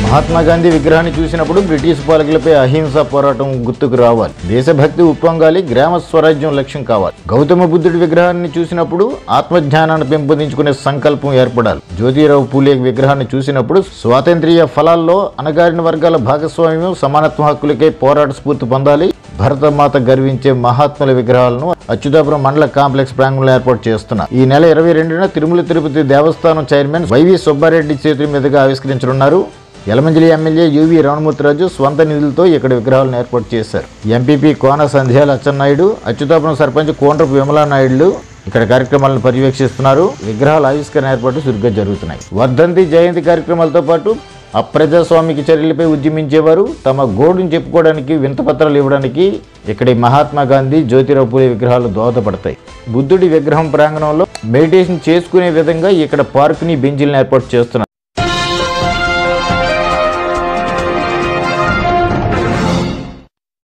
మహాత్మా గాంధీ విగ్రహాన్ని చూసినప్పుడు బ్రిటిష్ పాలకులపై అహింసా పోరాటం గుర్తుకు రావాలి దేశభక్తి ఉప్పొంగాలి గ్రామ స్వరాజ్యం లక్ష్యం కావాలి గౌతమ బుద్ధుడి విగ్రహాన్ని చూసినప్పుడు ఆత్మజ్ఞానాన్ని పెంపొందించుకునే సంకల్పం ఏర్పడాలి జ్యోతిరావు పూలే విగ్రహాన్ని చూసినప్పుడు స్వాతంత్ర్య ఫలాల్లో అణగారిన వర్గాల భాగస్వామ్యం సమానత్వ హక్కులకై పోరాట స్ఫూర్తి పొందాలి భరతమాత గర్వించే మహాత్ముల విగ్రహాలను అచ్యుతాపురం మండల కాంప్లెక్స్ ప్రాంగణంలో ఏర్పాటు చేస్తున్నారు ఈ నెల ఇరవై రెండున తిరుమల తిరుపతి దేవస్థానం చైర్మన్ వైవి సుబ్బారెడ్డి చేతుల మీదుగా ఆవిష్కరించనున్నారు యలమంచిలి ఎమ్మెల్యే యువి రమణమూర్తిరాజు స్వంత నిధులతో ఇక్కడ విగ్రహాలను ఏర్పాటు చేశారు ఎంపీపీ కోన సంధ్యాల అచ్చెన్నాయుడు అచ్యుతాపురం సర్పంచ్ కోండ్రపు విమలా నాయుడు ఇక్కడ కార్యక్రమాలను పర్యవేక్షిస్తున్నారు విగ్రహాల ఆవిష్కరణ ఏర్పాటు చురుగ్గా జరుగుతున్నాయి వర్ధంతి జయంతి కార్యక్రమాలతో పాటు అప్రజాస్వామిక చర్యలపై ఉద్యమించేవారు తమ గోడును చెప్పుకోవడానికి వింతపత్రాలు ఇవ్వడానికి ఇక్కడి మహాత్మా గాంధీ జ్యోతిరావు పూలే విగ్రహాలు దోహదపడతాయి బుద్ధుడి విగ్రహం ప్రాంగణంలో మెడిటేషన్ చేసుకునే విధంగా ఇక్కడ పార్కుని బెంచీలను ఏర్పాటు చేస్తున్నారు